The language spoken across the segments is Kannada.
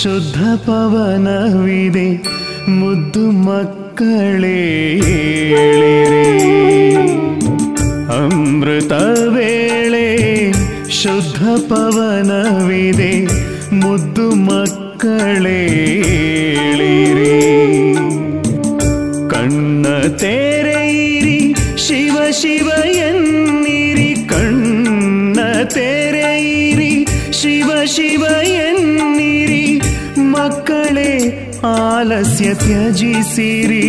ಶುದ್ಧ ಪವನವಿದೆ ಮುದ್ದು ಮಕ್ಕಳೇ ಏಳಿರಿ ಅಮೃತ ವೇಳೆ ಶುದ್ಧ ಪವನವಿದೆ ಮುದ್ದು ಮಕ್ಕಳೇ ಏಳಿರಿ ಕಣ್ಣ ತೆರೆಯಿರಿ ಶಿವ ಶಿವ ಎನ್ನಿರಿ ಕಣ್ಣ ತೆರೆಯಿರಿ ಶಿವ ಶಿವ ಎನ್ನಿರಿ ಮಕ್ಕಳೇ ಆಲಸ್ಯ ತ್ಯಜಿಸಿರಿ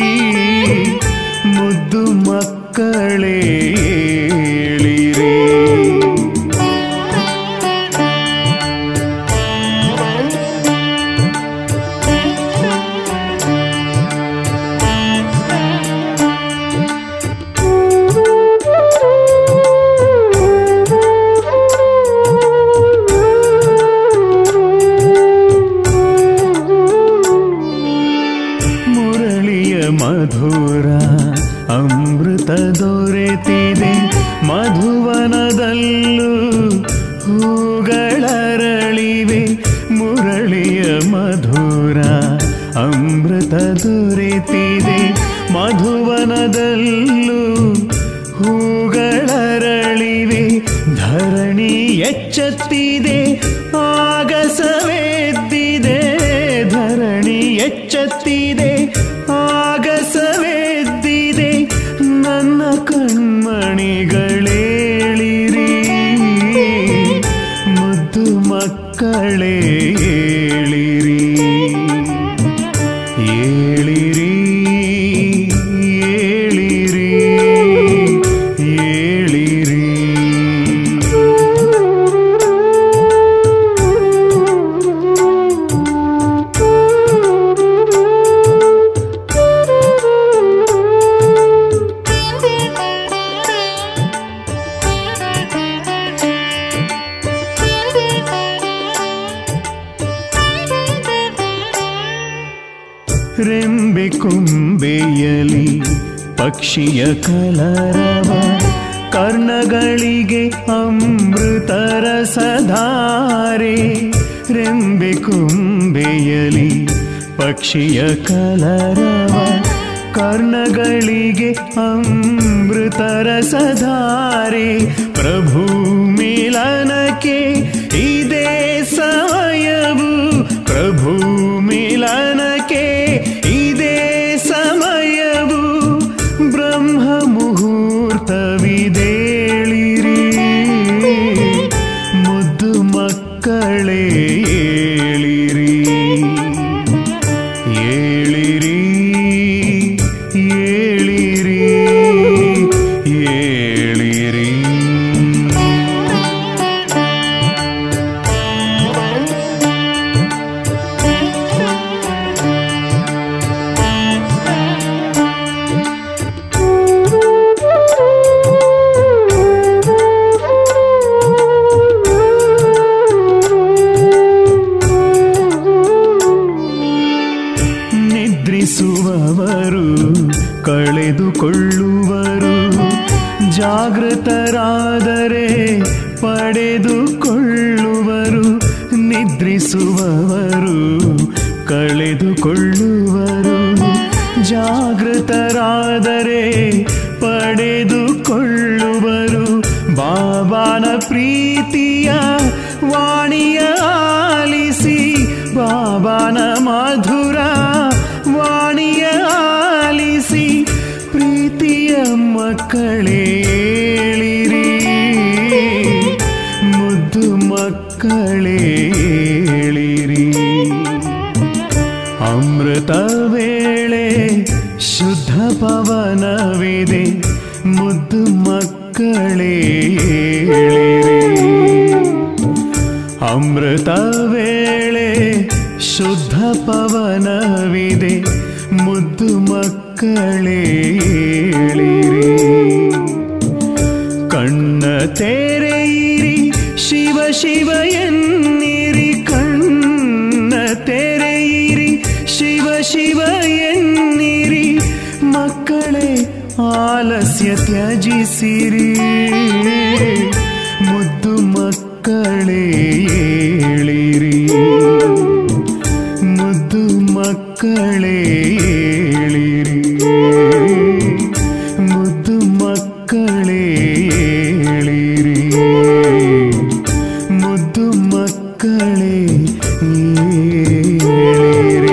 ಮುದ್ದು ಮಕ್ಕಳೇ ಏಳಿರಿ ಮುರಳಿಯ ಮಧುರ ಅಮೃತ ದೊರೆತಿದೆ ಮಧುವನದಲ್ಲೂ ಹೂಗಳರಳಿವೆ ಮುರಳಿಯ ಮಧುರ ಅಮೃತ ದೊರೆತಿದೆ ಮಧುವನದಲ್ಲೂ ಹೂಗಳರಳಿವೆ ಧರಣಿ ಎಚ್ಚತ್ತಿದೆ ಆಗಸವೆದ್ದಿದೆ ಧರಣಿ ಎಚ್ಚತ್ತಿದೆ ಆಗಸವೆದ್ದಿದೆ ನನ್ನ ಕಣ್ಮಣಿಗಳೇಳಿರಿ ಮುದ್ದು ಮಕ್ಕಳೇ ಏಳಿರಿ ಏಳಿರಿ ಏಳಿರಿ ಏಳಿರಿ ರೆಂಬೆ ಕೊಂಬೆಯಲಿ ಪಕ್ಷಿಯ ಕಲರವ ಕರ್ಣಗಳಿಗೆ ಅಮೃತರ ಸಧಾರೆ ರೆಂಬೆ ಕೊಂಬೆಯಲಿ ಪಕ್ಷಿಯ ಕಲರವ ಕರ್ಣಗಳಿಗೆ ಅಮೃತರ ಸಧಾರೆ ಪ್ರಭು ಮಿಲನಕ್ಕೆ ಇದೇ ಸಮಯವು ಪ್ರಭು ಮಿಲನಕ್ಕೆ ಇದೇ ಸಮಯವು ಬ್ರಹ್ಮ ಮುಹೂರ್ತವಿದೇಳಿರಿ ಮುದ್ದು ಮಕ್ಕಳೇ ಏಳಿರಿ ಏಳಿರಿ ಏಳಿರಿ ಏಳಿರಿ ನಿದ್ರಿಸುವವರು ಕಳೆದುಕೊಳ್ಳುವರು ಜಾಗೃತರಾದರೆ ಪಡೆದುಕೊಳ್ಳುವರು ನಿದ್ರಿಸುವವರು ಕಳೆದುಕೊಳ್ಳುವರು ಜಾಗೃತರಾದರೆ ಪಡೆದುಕೊಳ್ಳುವರು ಬಾಬಾನ ಪ್ರೀತಿಯ ವಾಣಿಯ ಆಲಿಸಿ ಬಾಬಾನ ಮಧುರ ವಾಣಿಯ ಆಲಿಸಿ ಪ್ರೀತಿಯ ಮಕ್ಕಳೇಳಿರಿ ಮುದ್ದು ಮಕ್ಕಳೇಳಿರಿ ಅಮೃತ ವೇಳೆ ಶುದ್ಧ ಪವನವಿದೆ ಮುದ್ದು ಮಕ್ಕಳೇಳಿರಿ ಅಮೃತ ವೇಳೆ ಶುದ್ಧ ಪವನವಿದೆ ಮುದ್ದು ಮಕ್ಕಳೇಳಿರಿ ಕಣ್ಣ ತೆರೆಯಿರಿ ಶಿವ ಶಿವ ಎನ್ನಿರಿ ಕಣ್ಣ ತೆರೆಯಿರಿ ಶಿವ ಶಿವ ಎನ್ನಿರಿ ಮಕ್ಕಳೇ ಆಲಸ್ಯ ತ್ಯಜಿಸಿರಿ ಮುದ್ದು ಮಕ್ಕಳೇ ಏಳಿರಿ ಮುದ್ದು ಮಕ್ಕಳೇ ಏಳಿರಿ ಮುದ್ದು ಮಕ್ಕಳೇ ಏಳಿರಿ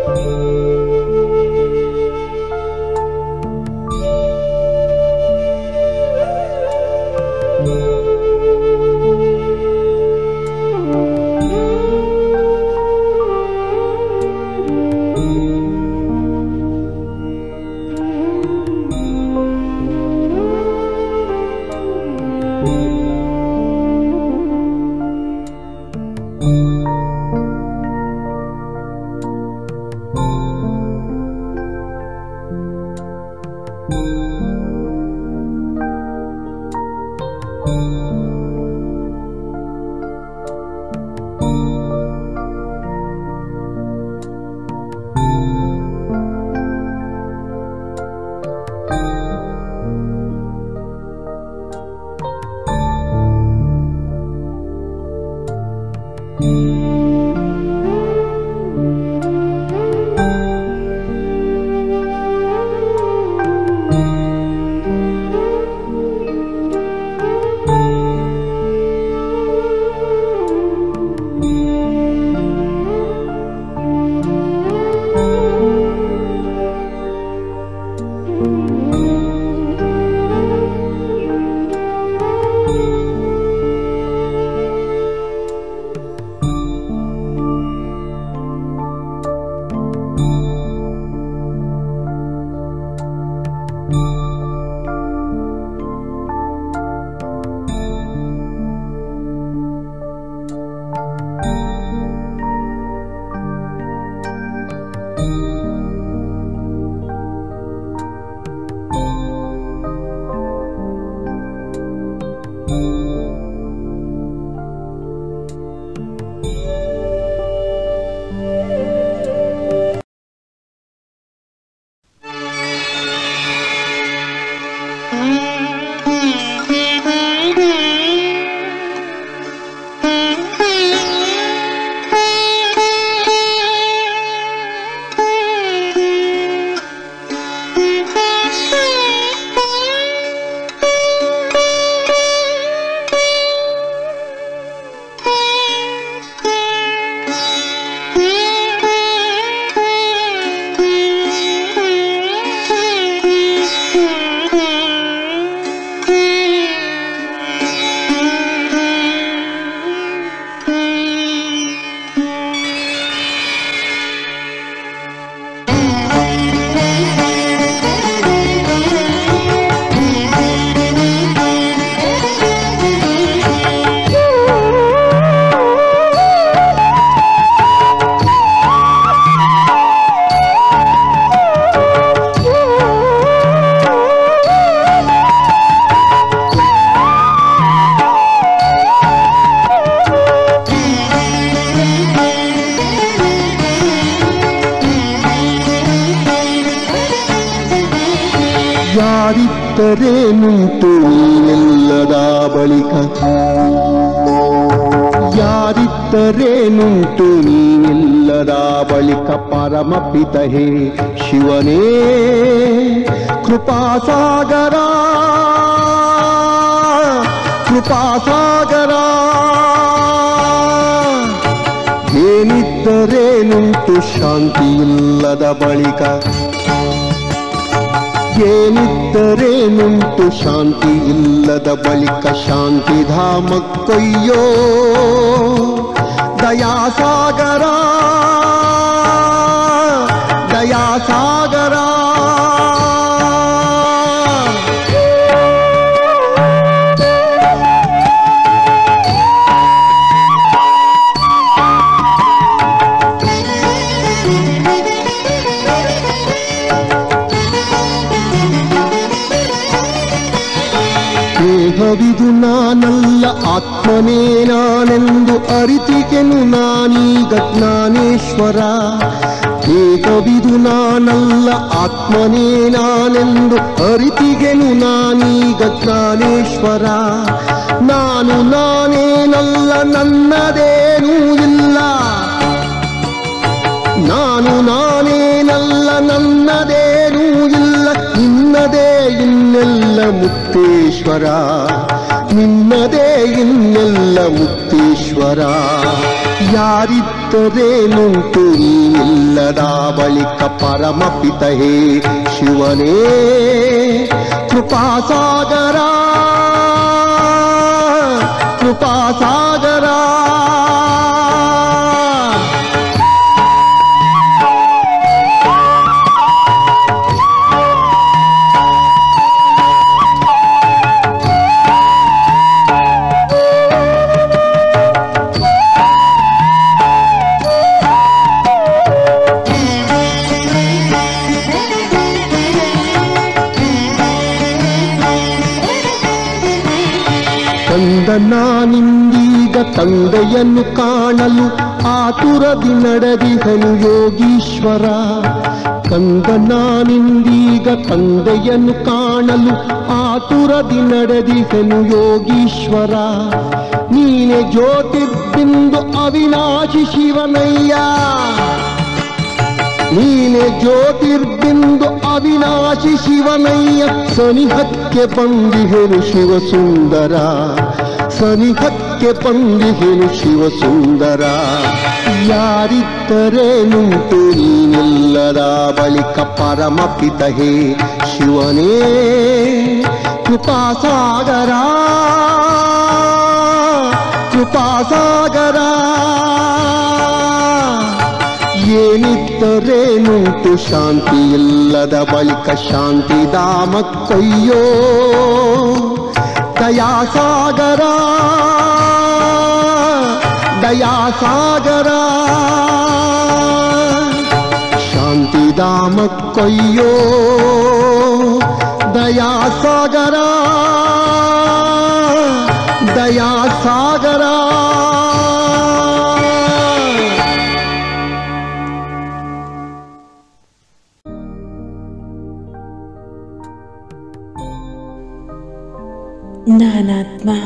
ಯಾರಿದ್ದರೇನುಂಟು ನೀನೆಲ್ಲದ ಬಳಿಕ ಯಾರಿದ್ದರೇನುಂಟು ನೀನೆಲ್ಲದ ಬಳಿಕ ಪರಮಪಿತ ಹೇ ಶಿವನೇ ಕೃಪಾಸಾಗರ ಕೃಪಾಸಾಗರ ಏನಿದ್ದರೇನುಂಟು ಶಾಂತಿಯಿಲ್ಲದ ಬಳಿಕ ಏನಿದ್ದರೇನುಂಟು ಶಾಂತಿ ಇಲ್ಲದ ಬಳಿಕ ಶಾಂತಿಧಾಮ ಕೊಯ್ಯೋ ದಯಾಸಾಗರ ದಯಾಸಾಗರ ದೇಹವಿದು ನಾನಲ್ಲ ಆತ್ಮನೇ ನಾನೆಂದು ಅರಿತಿಗೆನು ನಾನೀಗ ಜ್ಞಾನೇಶ್ವರ ದೇಹವಿದು ನಾನಲ್ಲ ಆತ್ಮನೇ ನಾನೆಂದು ಅರಿತಿಗೆನು ನಾನೀಗ ಜ್ಞಾನೇಶ್ವರ ನಾನು ನಾನೇನಲ್ಲ ನನ್ನದೇನೂ ಇಲ್ಲ ನಾನು ನಾನೇನಲ್ಲ ನನ್ನದೇನೂ ಇಲ್ಲ ನಿನ್ನದೇ ಇನ್ನೆಲ್ಲ ಮುಕ್ತೇಶ್ವರ ನಿನ್ನದೇ ಇನ್ನೆಲ್ಲ ಮುಕ್ತೇಶ್ವರ ಯಾರಿದ್ದ ಯಾರಿದ್ದರೇನುಂಟು ನೀನಿಲ್ಲದ ಬಳಿಕ ಪರಮಪಿತ ಹೇ ಶಿವನೇ ಕೃಪಾಸಾಗರ ಕೃಪಾಸಾಗರ ಕಂದ ನಾನಿಂದೀಗ ತಂದೆಯನ್ನು ಕಾಣಲು ಆತುರದಿ ನಡೆದಿಹನು ಯೋಗೀಶ್ವರ ಕಂದ ನಾನಿಂದೀಗ ತಂದೆಯನ್ನು ಕಾಣಲು ಆತುರದಿ ನಡೆದಿಹನು ಯೋಗೀಶ್ವರ ನೀನೆ ಜ್ಯೋತಿರ್ಬಿಂದು ಅವಿನಾಶಿ ಶಿವನಯ್ಯ ನೀನೆ ಜ್ಯೋತಿರ್ಬಿಂದು ಅವಿನಾಶಿ ಶಿವನಯ್ಯ ಸನಿಹಕ್ಕೆ ಬಂದಿಹೆನು ಶಿವಸುಂದರ ಸನಿಹಕ್ಕೆ ಬಂದಿಹೆನು ಶಿವಸುಂದರ ಯಾರಿದ್ದರೇನುಂಟು ನೀನಿಲ್ಲದ ಬಳಿಕ ಪರಮಪಿತ ಹೇ ಶಿವನೇ ಕೃಪಾಸಾಗರ ಕೃಪಾಸಾಗರ ಏನಿದ್ದರೇನುಂಟು ಶಾಂತಿ ಇಲ್ಲದ ಬಳಿಕ ಶಾಂತಿಧಾಮ ಕೊಯ್ಯೋ ದಯಾಸಾಗರ ದಯಾಸಾಗರ ಶಾಂತಿಧಾಮ ಕೊಯ್ಯೋ ದಯಾಸಾಗರ ದಯಾಸಾಗರ ನಾನಾತ್ಮ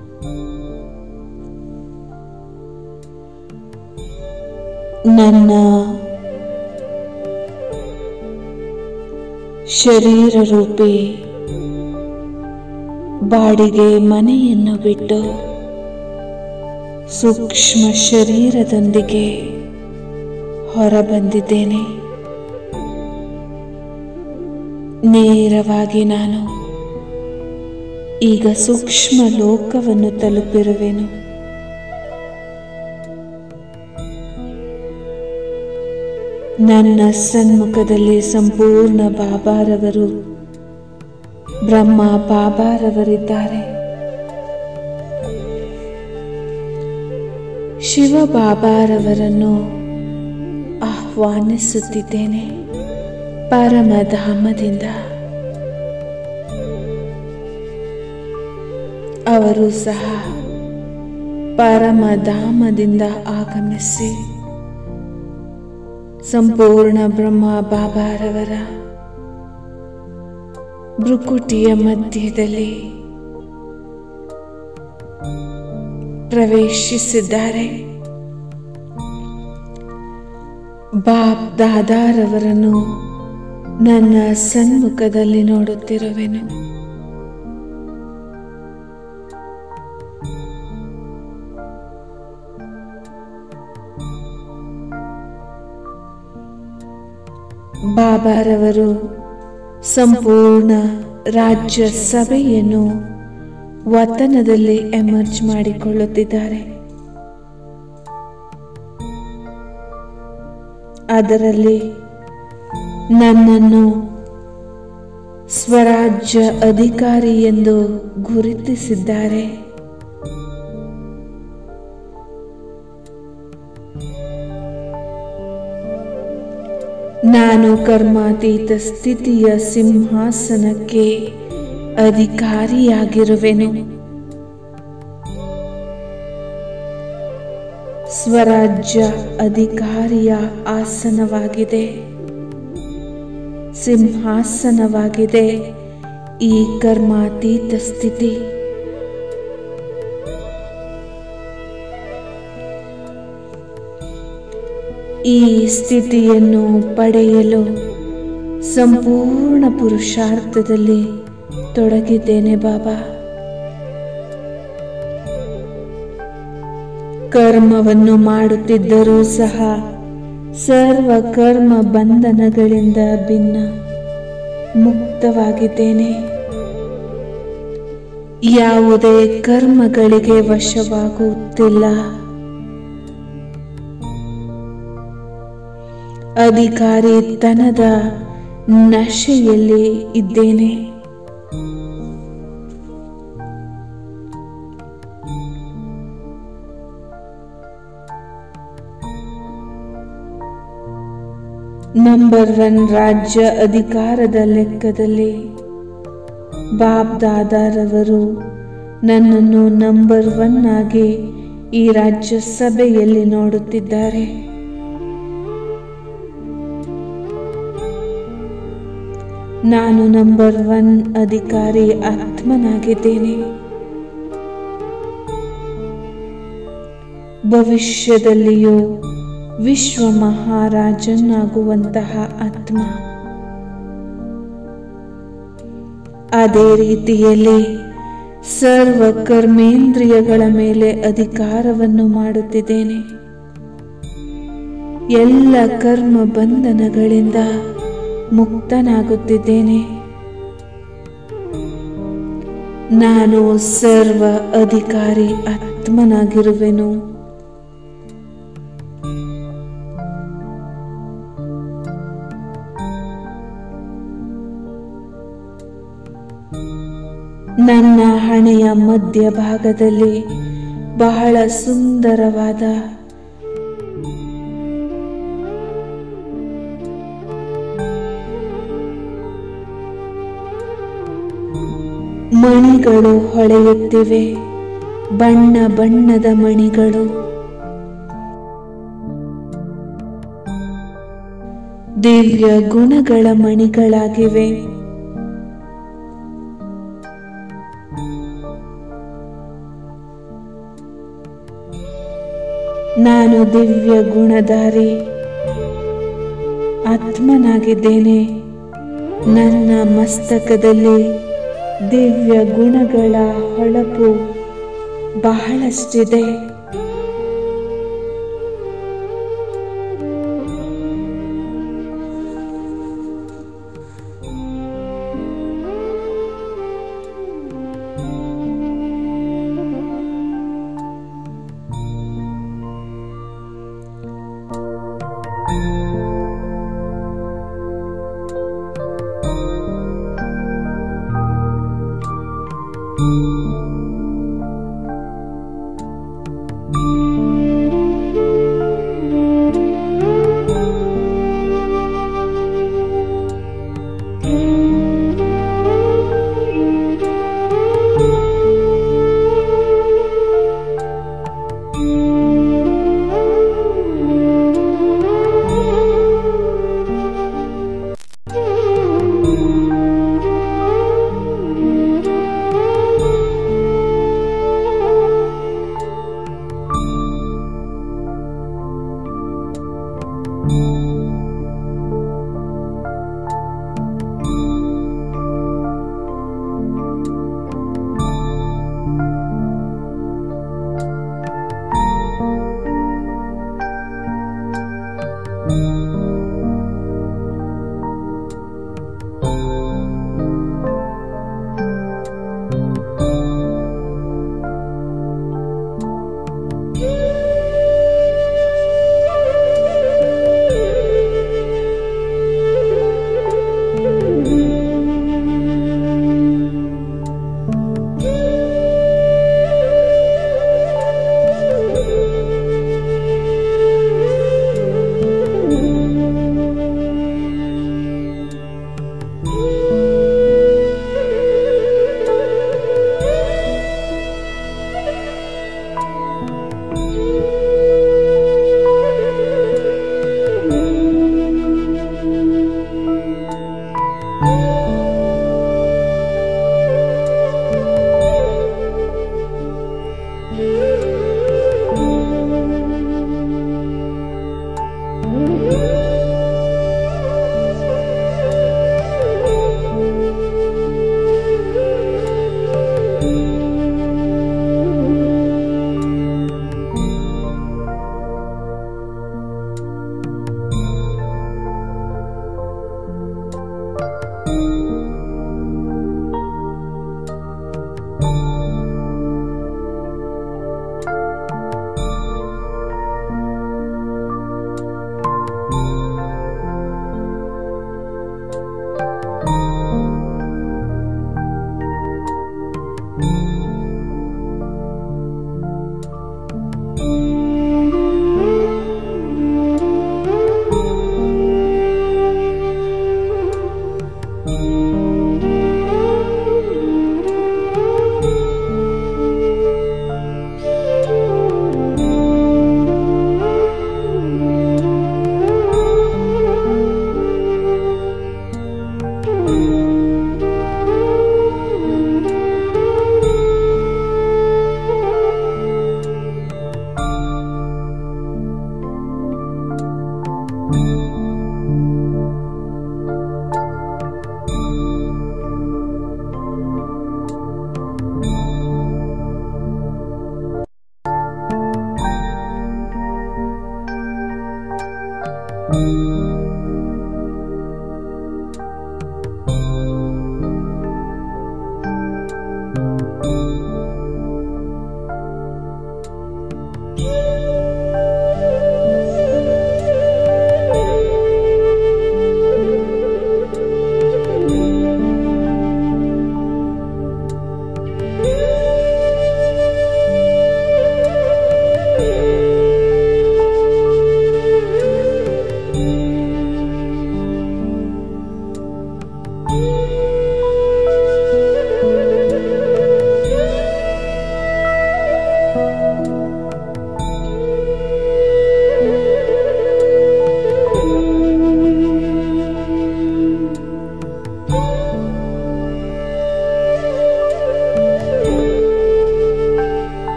ನನ್ನ ಶರೀರ ರೂಪಿ ಬಾಡಿಗೆ ಮನೆಯನ್ನು ಬಿಟ್ಟು ಸೂಕ್ಷ್ಮ ಶರೀರದೊಂದಿಗೆ ಹೊರಬಂದಿದ್ದೇನೆ ನೇರವಾಗಿ ನಾನು ಈಗ ಸೂಕ್ಷ್ಮ ಲೋಕವನ್ನು ತಲುಪಿರುವೆನು ನನ್ನ ಸನ್ಮುಖದಲ್ಲಿ ಸಂಪೂರ್ಣ ಬಾಬಾರವರು ಬ್ರಹ್ಮ ಬಾಬಾರವರಿದ್ದಾರೆ ಶಿವ ಬಾಬಾರವರನ್ನು ಆಹ್ವಾನಿಸುತ್ತಿದ್ದೇನೆ ಪರಮಧಾಮದಿಂದ ಅವರು ಸಹ ಪರಮಧಾಮದಿಂದ ಆಗಮಿಸಿ ಸಂಪೂರ್ಣ ಬ್ರಹ್ಮ ಬಾಬಾರವರ ಭ್ರುಕುಟಿಯ ಮಧ್ಯದಲ್ಲಿ ಪ್ರವೇಶಿಸಿದ್ದಾರೆ ಬಾಬ್ ದಾದಾರವರನ್ನು ನನ್ನ ಸನ್ಮುಖದಲ್ಲಿ ನೋಡುತ್ತಿರುವೆನು ಬಾಬಾರವರು ಸಂಪೂರ್ಣ ರಾಜ್ಯ ಸಭೆಯನ್ನು ವತನದಲ್ಲಿ ಎಮರ್ಜ್ ಮಾಡಿಕೊಳ್ಳುತ್ತಿದ್ದಾರೆ ಅದರಲ್ಲಿ ನನ್ನನ್ನು ಸ್ವರಾಜ್ಯ ಅಧಿಕಾರಿ ಎಂದು ಗುರುತಿಸಿದ್ದಾರೆ ನಾನು ಕರ್ಮಾತೀತ ಸ್ಥಿತಿಯ ಸಿಂಹಾಸನಕ್ಕೆ ಅಧಿಕಾರಿಯಾಗಿರುವೆನು ಸ್ವರಾಜ್ಯ ಅಧಿಕಾರಿಯ ಆಸನವಾಗಿದೆ ಸಿಂಹಾಸನವಾಗಿದೆ ಈ ಕರ್ಮಾತೀತ ಸ್ಥಿತಿ ಈ ಸ್ಥಿತಿಯನ್ನು ಪಡೆಯಲು ಸಂಪೂರ್ಣ ಪುರುಷಾರ್ಥದಲ್ಲಿ ತೊಡಗಿದ್ದೇನೆ ಬಾಬಾ ಕರ್ಮವನ್ನು ಮಾಡುತ್ತಿದ್ದರೂ ಸಹ ಸರ್ವ ಕರ್ಮ ಬಂಧನಗಳಿಂದ ಭಿನ್ನ ಮುಕ್ತವಾಗಿದ್ದೇನೆ ಯಾವುದೇ ಕರ್ಮಗಳಿಗೆ ವಶವಾಗುತ್ತಿಲ್ಲ ಅಧಿಕಾರಿತನದ ನಶೆಯಲ್ಲಿ ಇದ್ದೇನೆ ನಂಬರ್ ಒನ್ ರಾಜ್ಯ ಅಧಿಕಾರದ ಲೆಕ್ಕದಲ್ಲಿ ಬಾಬ್ ದಾದಾರವರು ನನ್ನನ್ನು ನಂಬರ್ ಒನ್ ಆಗಿ ಈ ರಾಜ್ಯಸಭೆಯಲ್ಲಿ ನೋಡುತ್ತಿದ್ದಾರೆ ನಾನು ನಂಬರ್ ಒನ್ ಅಧಿಕಾರಿ ಆತ್ಮನಾಗಿದ್ದೇನೆ ಭವಿಷ್ಯದಲ್ಲಿಯೂ ವಿಶ್ವ ಮಹಾರಾಜನಾಗುವಂತಹ ಆತ್ಮ ಅದೇ ರೀತಿಯಲ್ಲಿ ಸರ್ವ ಕರ್ಮೇಂದ್ರಿಯಗಳ ಮೇಲೆ ಅಧಿಕಾರವನ್ನು ಮಾಡುತ್ತಿದ್ದೇನೆ ಎಲ್ಲ ಕರ್ಮ ಬಂಧನಗಳಿಂದ ಮುಕ್ತನಾಗುತ್ತಿದ್ದೇನೆ ನಾನು ಸರ್ವ ಅಧಿಕಾರಿ ಆತ್ಮನಾಗಿರುವೆನು ನನ್ನ ಹಣೆಯ ಮಧ್ಯಭಾಗದಲ್ಲಿ ಬಹಳ ಸುಂದರವಾದ ಮಣಿಗಳು ಹೊಳೆಯುತ್ತಿವೆ ಬಣ್ಣ ಬಣ್ಣದ ಮಣಿಗಳು ದಿವ್ಯ ಗುಣಗಳ ಮಣಿಗಳಾಗಿವೆ ನಾನು ದಿವ್ಯ ಗುಣಧಾರಿ ಆತ್ಮನಾಗಿದ್ದೇನೆ ನನ್ನ ಮಸ್ತಕದಲ್ಲಿ ದಿವ್ಯ ಗುಣಗಳ ಹೊಳಪು ಬಹಳಷ್ಟಿದೆ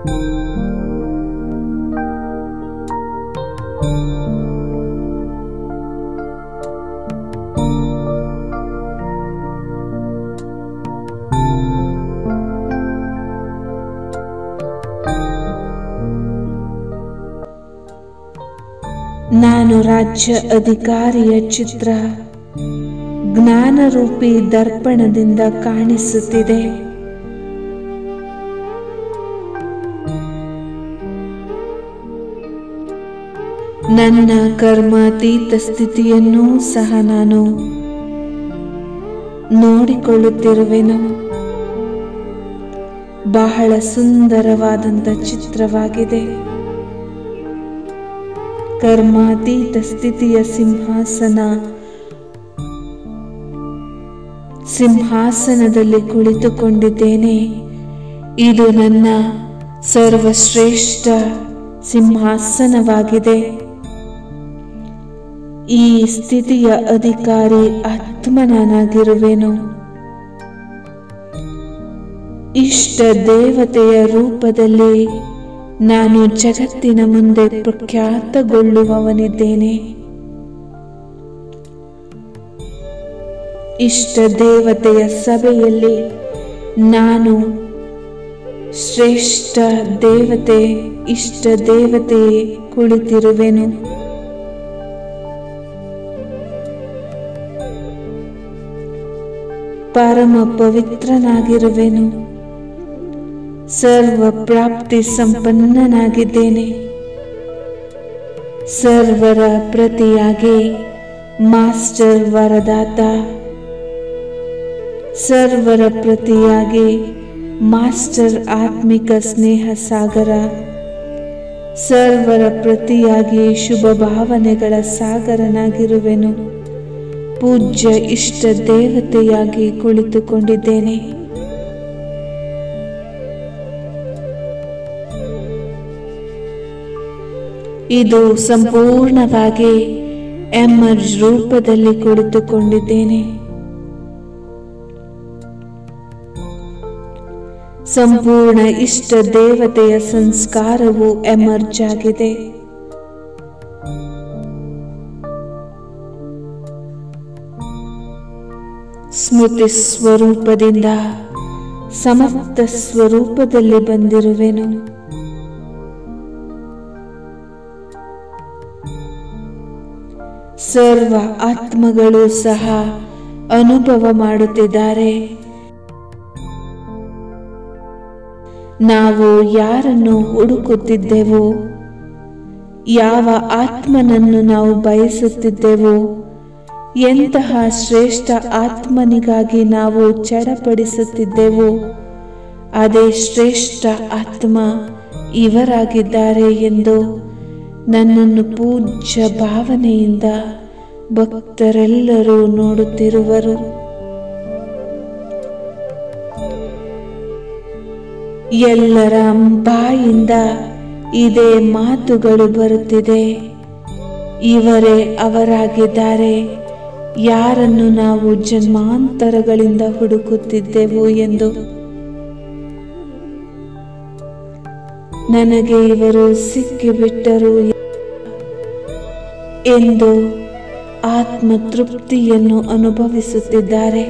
ನಾನು ರಾಜ್ಯ ಅಧಿಕಾರಿಯ ಚಿತ್ರ ಜ್ಞಾನರೂಪಿ ದರ್ಪಣದಿಂದ ಕಾಣಿಸುತ್ತಿದೆ ನನ್ನ ಕರ್ಮಾತೀತ ಸ್ಥಿತಿಯನ್ನೂ ಸಹ ನಾನು ನೋಡಿಕೊಳ್ಳುತ್ತಿರುವೆನು ಬಹಳ ಸುಂದರವಾದಂಥ ಚಿತ್ರವಾಗಿದೆ ಕರ್ಮಾತೀತ ಸ್ಥಿತಿಯ ಸಿಂಹಾಸನ ಸಿಂಹಾಸನದಲ್ಲಿ ಕುಳಿತುಕೊಂಡಿದ್ದೇನೆ ಇದು ನನ್ನ ಸರ್ವಶ್ರೇಷ್ಠ ಸಿಂಹಾಸನವಾಗಿದೆ ಈ ಸ್ಥಿತಿಯ ಅಧಿಕಾರಿ ಆತ್ಮ ನಾನಾಗಿರುವೆನು ಇಷ್ಟ ದೇವತೆಯ ರೂಪದಲ್ಲಿ ನಾನು ಜಗತ್ತಿನ ಮುಂದೆ ಪ್ರಖ್ಯಾತಗೊಳ್ಳುವವನಿದ್ದೇನೆ ಇಷ್ಟ ದೇವತೆಯ ಸಭೆಯಲ್ಲಿ ನಾನು ಶ್ರೇಷ್ಠ ದೇವತೆ ಇಷ್ಟ ದೇವತೆ ಕುಳಿತಿರುವೆನು ಪರಮ ಪವಿತ್ರನಾಗಿರುವೆನು ಸರ್ವ ಪ್ರಾಪ್ತಿ ಸಂಪನ್ನನಾಗಿದ್ದೇನೆ ಸರ್ವರ ಪ್ರತಿಯಾಗಿ ಮಾಸ್ಟರ್ ವರದಾತ ಸರ್ವರ ಪ್ರತಿಯಾಗಿ ಮಾಸ್ಟರ್ ಆತ್ಮಿಕ ಸ್ನೇಹ ಸಾಗರ ಸರ್ವರ ಪ್ರತಿಯಾಗಿ ಶುಭ ಭಾವನೆಗಳ ಸಾಗರನಾಗಿರುವೆನು ಪೂಜ್ಯ ಇಷ್ಟ ದೇವತೆಯಾಗಿ ಕುಳಿತುಕೊಂಡಿದ್ದೇನೆ ಇದು ಸಂಪೂರ್ಣವಾಗಿ ಎಮರ್ಜ್ ರೂಪದಲ್ಲಿ ಕುಳಿತುಕೊಂಡಿದ್ದೇನೆ ಸಂಪೂರ್ಣ ಇಷ್ಟ ದೇವತೆಯ ಸಂಸ್ಕಾರವು ಎಮರ್ಜ್ ಆಗಿದೆ ಸ್ಮೃತಿ ಸ್ವರೂಪದಿಂದ ಸಮರ್ಥ ಸ್ವರೂಪದಲ್ಲಿ ಬಂದಿರುವೆನು ಸರ್ವ ಆತ್ಮಗಳು ಸಹ ಅನುಭವ ಮಾಡುತ್ತಿದ್ದಾರೆ ನಾವು ಯಾರನ್ನು ಹುಡುಕುತ್ತಿದ್ದೆವೋ ಯಾವ ಆತ್ಮನನ್ನು ನಾವು ಬಯಸುತ್ತಿದ್ದೆವೋ ಎಂತಹ ಶ್ರೇಷ್ಠ ಆತ್ಮನಿಗಾಗಿ ನಾವು ಚಡಪಡಿಸುತ್ತಿದ್ದೆವೋ ಅದೇ ಶ್ರೇಷ್ಠ ಆತ್ಮ ಇವರಾಗಿದ್ದಾರೆ ಎಂದು ನನ್ನನ್ನು ಪೂಜ್ಯ ಭಾವನೆಯಿಂದ ಭಕ್ತರೆಲ್ಲರೂ ನೋಡುತ್ತಿರುವರು ಎಲ್ಲರ ಬಾಯಿಂದ ಇದೇ ಮಾತುಗಳು ಬರುತ್ತಿದೆ ಇವರೇ ಅವರಾಗಿದ್ದಾರೆ ಯಾರನ್ನು ನಾವು ಜನ್ಮಾಂತರಗಳಿಂದ ಹುಡುಕುತ್ತಿದ್ದೆವು ಎಂದು ನನಗೆ ಇವರು ಸಿಕ್ಕಿಬಿಟ್ಟರು ಎಂದು ಆತ್ಮ ತೃಪ್ತಿಯನ್ನು ಅನುಭವಿಸುತ್ತಿದ್ದಾರೆ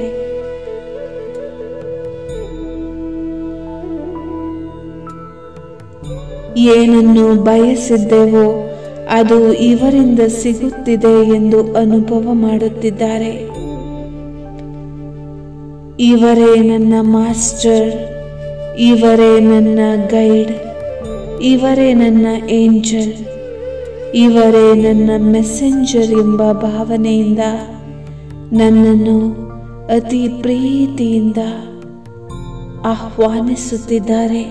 ಏನನ್ನು ಬಯಸಿದ್ದೆವೋ ಅದು ಇವರಿಂದ ಸಿಗುತ್ತಿದೆ ಎಂದು ಅನುಭವ ಮಾಡುತ್ತಿದ್ದಾರೆ ಇವರೇ ನನ್ನ ಮಾಸ್ಟರ್ ಇವರೇ ನನ್ನ ಗೈಡ್ ಇವರೇ ನನ್ನ ಏಂಜಲ್ ಇವರೇ ನನ್ನ ಮೆಸೆಂಜರ್ ಎಂಬ ಭಾವನೆಯಿಂದ ನನ್ನನ್ನು ಅತಿ ಪ್ರೀತಿಯಿಂದ ಆಹ್ವಾನಿಸುತ್ತಿದ್ದಾರೆ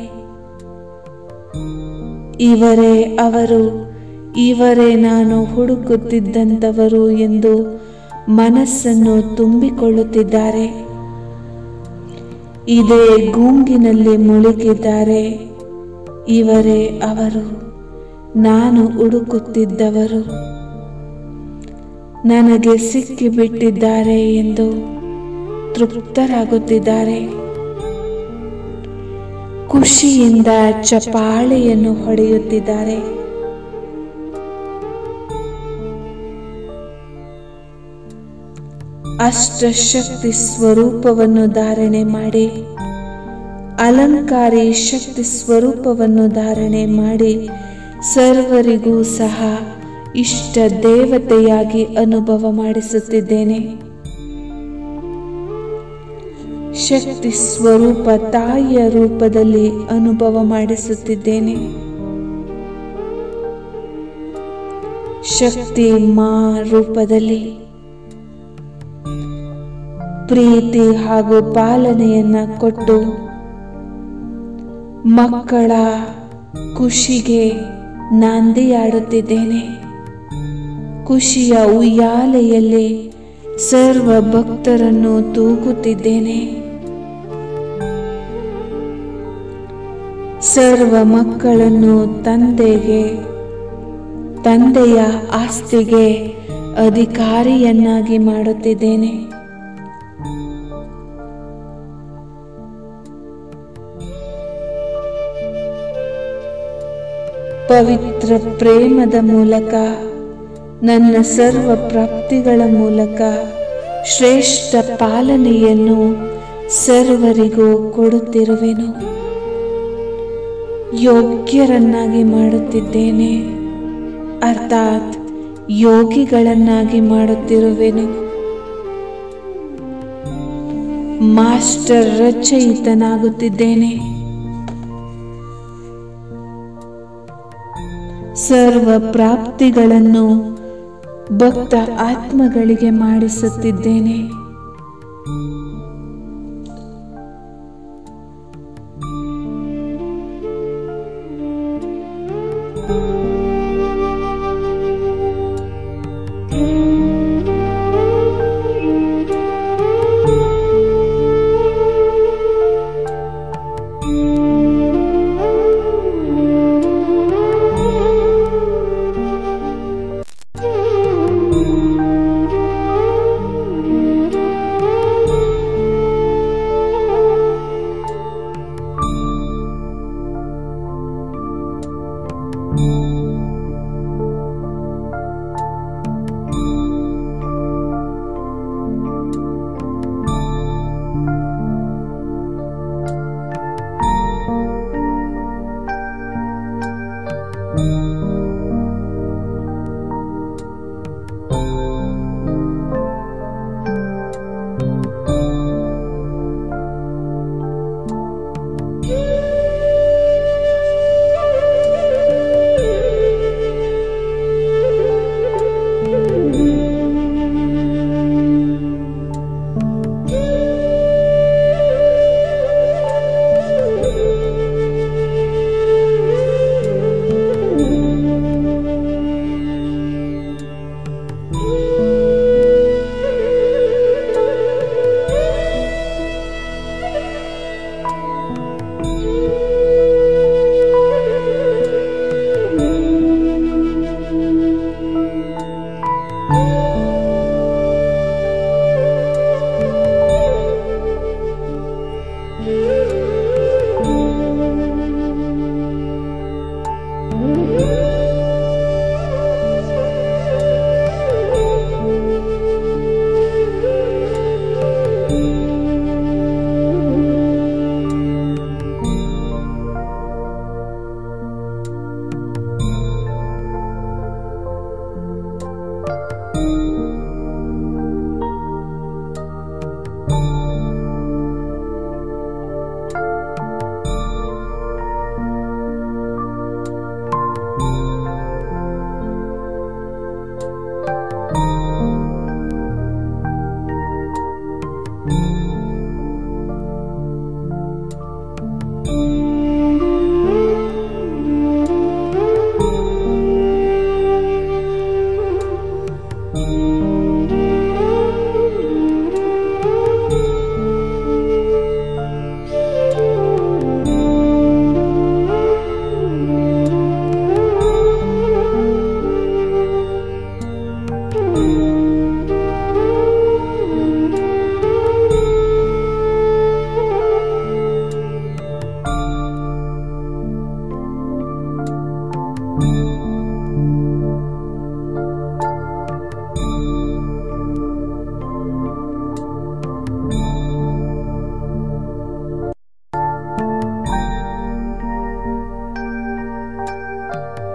ಇವರೇ ಅವರು ಇವರೇ ನಾನು ಹುಡುಕುತ್ತಿದ್ದಂಥವರು ಎಂದು ಮನಸ್ಸನ್ನು ತುಂಬಿಕೊಳ್ಳುತ್ತಿದ್ದಾರೆ ಇದೇ ಗೂಂಗಿನಲ್ಲಿ ಮುಳುಗಿದ್ದಾರೆ ಇವರೇ ಅವರು ನಾನು ಹುಡುಕುತ್ತಿದ್ದವರು ನನಗೆ ಸಿಕ್ಕಿಬಿಟ್ಟಿದ್ದಾರೆ ಎಂದು ತೃಪ್ತರಾಗುತ್ತಿದ್ದಾರೆ ಖುಷಿಯಿಂದ ಚಪಾಳೆಯನ್ನು ಹೊಡೆಯುತ್ತಿದ್ದಾರೆ ಅಷ್ಟಶಕ್ತಿ ಸ್ವರೂಪವನ್ನು ಧಾರಣೆ ಮಾಡಿ ಅಲಂಕಾರಿ ಶಕ್ತಿ ಸ್ವರೂಪವನ್ನು ಧಾರಣೆ ಮಾಡಿ ಸರ್ವರಿಗೂ ಸಹ ಇಷ್ಟ ದೇವತೆಯಾಗಿ ಅನುಭವ ಮಾಡಿಸುತ್ತಿದ್ದೇನೆ ಶಕ್ತಿ ಸ್ವರೂಪ ತಾಯಿಯ ರೂಪದಲ್ಲಿ ಅನುಭವ ಮಾಡಿಸುತ್ತಿದ್ದೇನೆ ಶಕ್ತಿ ಮಾ ರೂಪದಲ್ಲಿ ಪ್ರೀತಿ ಹಾಗೂ ಪಾಲನೆಯನ್ನ ಕೊಟ್ಟು ಮಕ್ಕಳ ಖುಷಿಗೆ ನಾಂದಿಯಾಡುತ್ತಿದ್ದೇನೆ ಖುಷಿಯ ಉಯ್ಯಾಲೆಯಲ್ಲಿ ಸರ್ವ ಭಕ್ತರನ್ನು ತೂಗುತ್ತಿದ್ದೇನೆ ಸರ್ವ ಮಕ್ಕಳನ್ನು ತಂದೆಗೆ ತಂದೆಯ ಆಸ್ತಿಗೆ ಅಧಿಕಾರಿಯನ್ನಾಗಿ ಮಾಡುತ್ತಿದ್ದೇನೆ ಪವಿತ್ರ ಪ್ರೇಮದ ಮೂಲಕ ನನ್ನ ಸರ್ವ ಪ್ರಾಪ್ತಿಗಳ ಮೂಲಕ ಶ್ರೇಷ್ಠ ಪಾಲನೆಯನ್ನು ಸರ್ವರಿಗೂ ಕೊಡುತ್ತಿರುವೆನು ಯೋಗ್ಯರನ್ನಾಗಿ ಮಾಡುತ್ತಿದ್ದೇನೆ ಅರ್ಥಾತ್ ಯೋಗಿಗಳನ್ನಾಗಿ ಮಾಡುತ್ತಿರುವೆನು ಮಾಸ್ಟರ್ ರಚಯಿತನಾಗುತ್ತಿದ್ದೇನೆ ಸರ್ವ ಪ್ರಾಪ್ತಿಗಳನ್ನು ಭಕ್ತ ಆತ್ಮಗಳಿಗೆ ಮಾಡಿಸುತ್ತಿದ್ದೇನೆ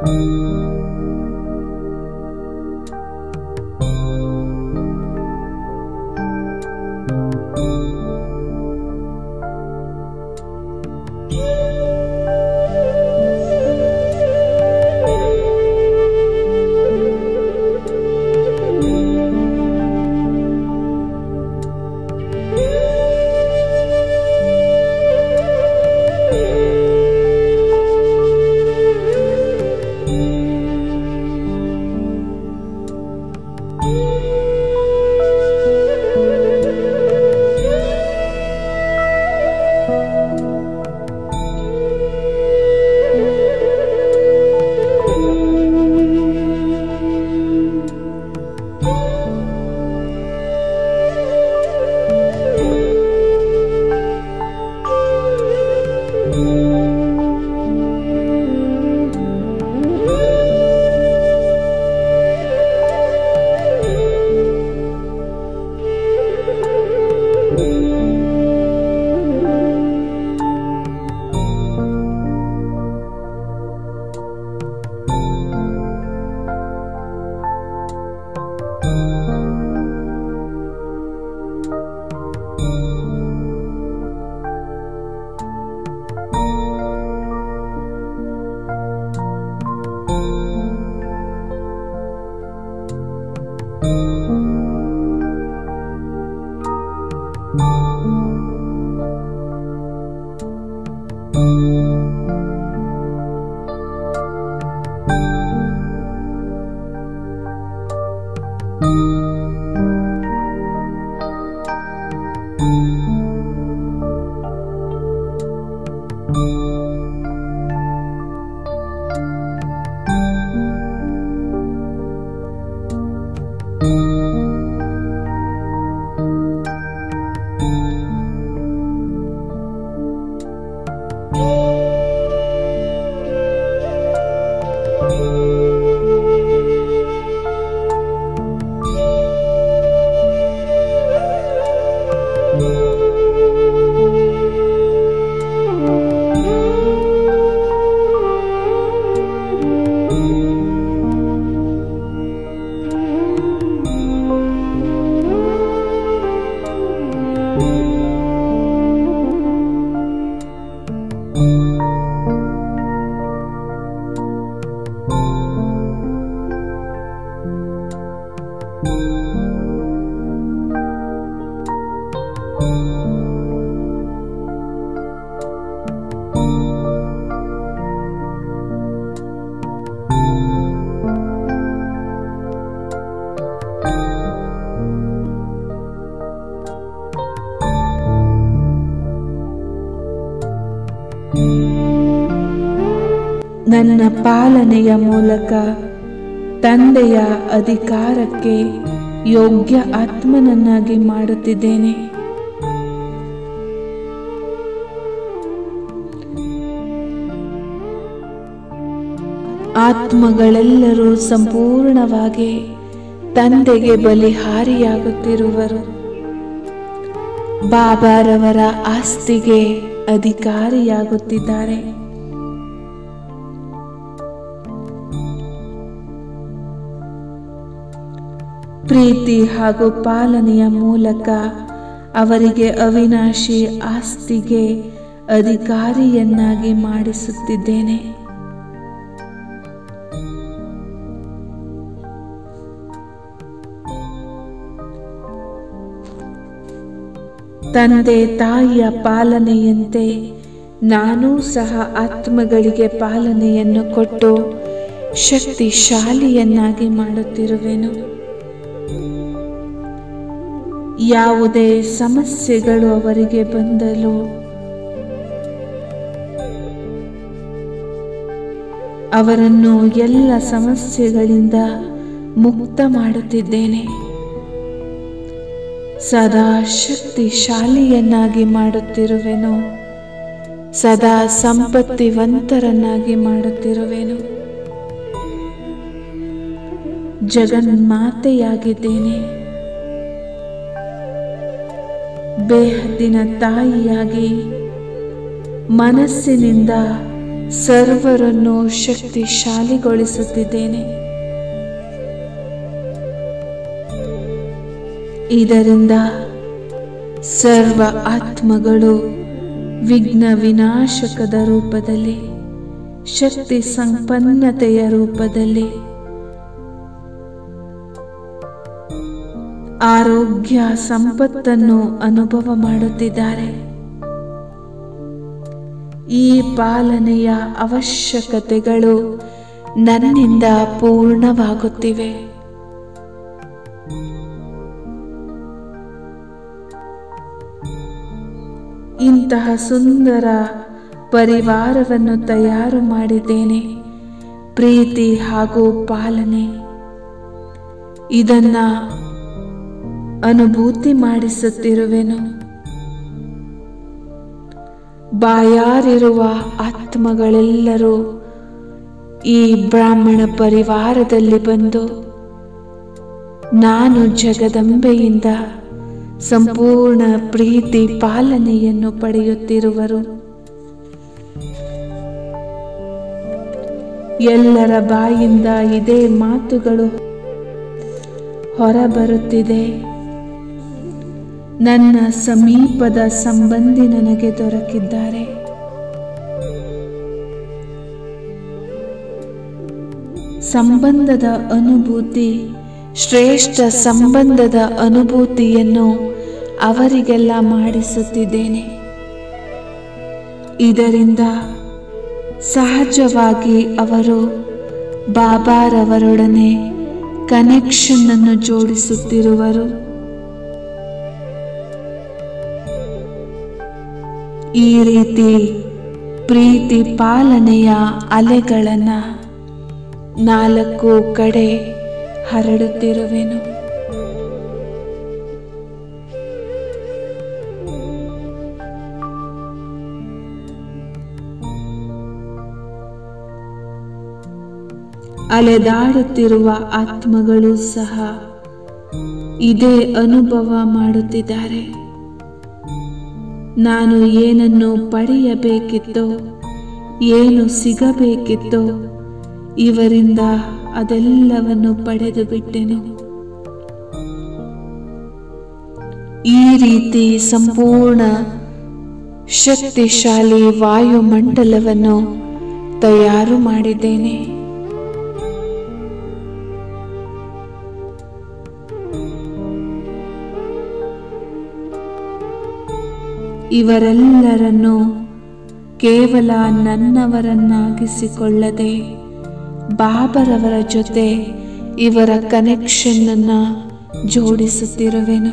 ನನ್ನ ಪಾಲನೆಯ ಮೂಲಕ ತಂದೆಯ ಅಧಿಕಾರಕ್ಕೆ ಯೋಗ್ಯ ಆತ್ಮನನ್ನಾಗಿ ಮಾಡುತ್ತಿದ್ದೇನೆ ಆತ್ಮಗಳೆಲ್ಲರೂ ಸಂಪೂರ್ಣವಾಗಿ ತಂದೆಗೆ ಬಲಿಹಾರಿಯಾಗುತ್ತಿರುವರು ಬಾಬಾರವರ ಆಸ್ತಿಗೆ ಅಧಿಕಾರಿಯಾಗುತ್ತಿದ್ದಾರೆ ಪ್ರೀತಿ ಹಾಗೂ ಪಾಲನೆಯ ಮೂಲಕ ಅವರಿಗೆ ಅವಿನಾಶಿ ಆಸ್ತಿಗೆ ಅಧಿಕಾರಿಯನ್ನಾಗಿ ಮಾಡಿಸುತ್ತಿದ್ದೇನೆ ತಂದೆ ತಾಯಿಯ ಪಾಲನೆಯಂತೆ ನಾನೂ ಸಹ ಆತ್ಮಗಳಿಗೆ ಪಾಲನೆಯನ್ನು ಕೊಟ್ಟು ಶಕ್ತಿಶಾಲಿಯನ್ನಾಗಿ ಮಾಡುತ್ತಿರುವೆನು ಯಾವುದೇ ಸಮಸ್ಯೆಗಳು ಅವರಿಗೆ ಬಂದಲು ಅವರನ್ನು ಎಲ್ಲ ಸಮಸ್ಯೆಗಳಿಂದ ಮುಕ್ತ ಮಾಡುತ್ತಿದ್ದೇನೆ ಸದಾ ಶಕ್ತಿಶಾಲಿಯನ್ನಾಗಿ ಮಾಡುತ್ತಿರುವೆನು ಸದಾ ಸಂಪತ್ತಿವಂತರನ್ನಾಗಿ ಮಾಡುತ್ತಿರುವೆನು ಜಗನ್ಮಾತೆಯಾಗಿದ್ದೇನೆ ಬೇಹದ್ದಿನ ತಾಯಿಯಾಗಿ ಮನಸ್ಸಿನಿಂದ ಸರ್ವರನ್ನು ಶಕ್ತಿಶಾಲಿಗೊಳಿಸುತ್ತಿದ್ದೇನೆ ಇದರಿಂದ ಸರ್ವ ಆತ್ಮಗಳು ವಿಘ್ನ ವಿನಾಶಕದ ರೂಪದಲ್ಲಿ ಶಕ್ತಿ ಸಂಪನ್ನತೆಯ ರೂಪದಲ್ಲಿ ಆರೋಗ್ಯ ಸಂಪತ್ತನ್ನು ಅನುಭವ ಮಾಡುತ್ತಿದ್ದಾರೆ ಈ ಪಾಲನೆಯ ಅವಶ್ಯಕತೆಗಳು ನನ್ನಿಂದ ಪೂರ್ಣವಾಗುತ್ತಿವೆ ಇಂತಹ ಸುಂದರ ಪರಿವಾರವನ್ನು ತಯಾರು ಮಾಡಿದ್ದೇನೆ ಪ್ರೀತಿ ಹಾಗೂ ಪಾಲನೆ ಇದನ್ನ ಅನುಭೂತಿ ಮಾಡಿಸುತ್ತಿರುವೆನು ಬಾಯಾರಿರುವ ಆತ್ಮಗಳೆಲ್ಲರೂ ಈ ಬ್ರಾಹ್ಮಣ ಪರಿವಾರದಲ್ಲಿ ಬಂದು ನಾನು ಜಗದಂಬೆಯಿಂದ ಸಂಪೂರ್ಣ ಪ್ರೀತಿ ಪಾಲನೆಯನ್ನು ಪಡೆಯುತ್ತಿರುವರು ಎಲ್ಲರ ಬಾಯಿಂದ ಇದೇ ಮಾತುಗಳು ಹೊರಬರುತ್ತಿದೆ ನನ್ನ ಸಮೀಪದ ಸಂಬಂಧಿ ನನಗೆ ದೊರಕಿದ್ದಾರೆ ಸಂಬಂಧದ ಅನುಭೂತಿ ಶ್ರೇಷ್ಠ ಸಂಬಂಧದ ಅನುಭೂತಿಯನ್ನು ಅವರಿಗೆಲ್ಲ ಮಾಡಿಸುತ್ತಿದ್ದೇನೆ ಇದರಿಂದ ಸಹಜವಾಗಿ ಅವರು ಬಾಬಾರವರೊಡನೆ ಕನೆಕ್ಷನ್ ಅನ್ನು ಜೋಡಿಸುತ್ತಿರುವರು ಈ ರೀತಿ ಪ್ರೀತಿ ಪಾಲನೆಯ ಅಲೆಗಳನ್ನ ನಾಲ್ಕು ಕಡೆ ಹರಡುತ್ತಿರುವೆನು ಅಲೆದಾಡುತ್ತಿರುವ ಆತ್ಮಗಳು ಸಹ ಇದೇ ಅನುಭವ ಮಾಡುತ್ತಿದ್ದಾರೆ ನಾನು ಏನನ್ನು ಪಡೆಯಬೇಕಿತ್ತೋ ಏನು ಸಿಗಬೇಕಿತ್ತೋ ಇವರಿಂದ ಅದೆಲ್ಲವನ್ನು ಪಡೆದು ಬಿಟ್ಟೆನು ಈ ರೀತಿ ಸಂಪೂರ್ಣ ಶಕ್ತಿಶಾಲಿ ವಾಯುಮಂಡಲವನ್ನು ತಯಾರು ಮಾಡಿದ್ದೇನೆ ಇವರೆಲ್ಲರನ್ನು ಕೇವಲ ನನ್ನವರನ್ನಾಗಿಸಿಕೊಳ್ಳದೆ ಬಾಬರವರ ಜೊತೆ ಇವರ ಕನೆಕ್ಷನ್ ಅನ್ನ ಜೋಡಿಸುತ್ತಿರುವೆನು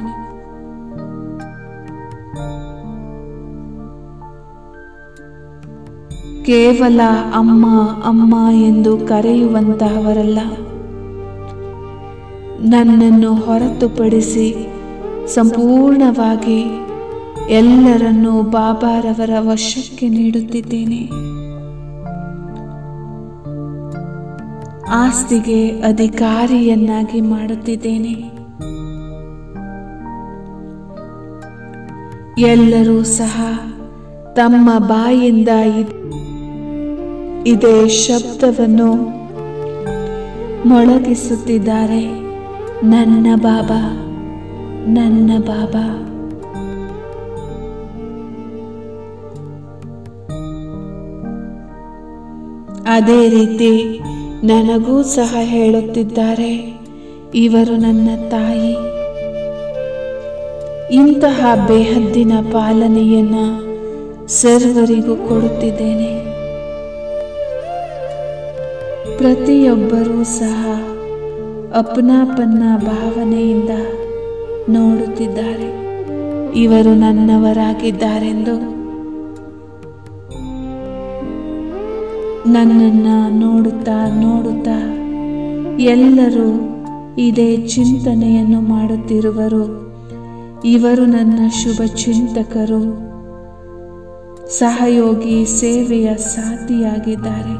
ಕೇವಲ ಅಮ್ಮ ಅಮ್ಮ ಎಂದು ಕರೆಯುವಂತಹವರಲ್ಲ ನನ್ನನ್ನು ಹೊರತುಪಡಿಸಿ ಸಂಪೂರ್ಣವಾಗಿ ಎಲ್ಲರನ್ನೂ ಬಾಬಾರವರ ವಶಕ್ಕೆ ನೀಡುತ್ತಿದ್ದೇನೆ ಆಸ್ತಿಗೆ ಅಧಿಕಾರಿಯನ್ನಾಗಿ ಮಾಡುತ್ತಿದ್ದೇನೆ ಎಲ್ಲರೂ ಸಹ ತಮ್ಮ ಬಾಯಿಂದ ಇದ್- ಇದೇ ಶಬ್ದವನ್ನು ಮೊಳಗಿಸುತ್ತಿದ್ದಾರೆ ನನ್ನ ಬಾಬಾ ನನ್ನ ಬಾಬಾ ಅದೇ ರೀತಿ ನನಗೂ ಸಹ ಹೇಳುತ್ತಿದ್ದಾರೆ ಇವರು ನನ್ನ ತಾಯಿ ಇಂತಹ ಬೇಹದ್ದಿನ ಪಾಲನೆಯನ್ನ ಸರ್ವರಿಗೂ ಕೊಡುತ್ತಿದ್ದೇನೆ ಪ್ರತಿಯೊಬ್ಬರೂ ಸಹ ಅಪ್ನಾಪನ್ನ ಭಾವನೆಯಿಂದ ನೋಡುತ್ತಿದ್ದಾರೆ ಇವರು ನನ್ನವರಾಗಿದ್ದಾರೆಂದು ನನ್ನನ್ನ ನೋಡುತ್ತಾ ನೋಡುತ್ತಾ ಎಲ್ಲರೂ ಇದೇ ಚಿಂತನೆಯನ್ನು ಮಾಡುತ್ತಿರುವರು ಇವರು ನನ್ನ ಶುಭ ಚಿಂತಕರು ಸಹಯೋಗಿ ಸೇವೆಯ ಸಾಥಿಯಾಗಿದ್ದಾರೆ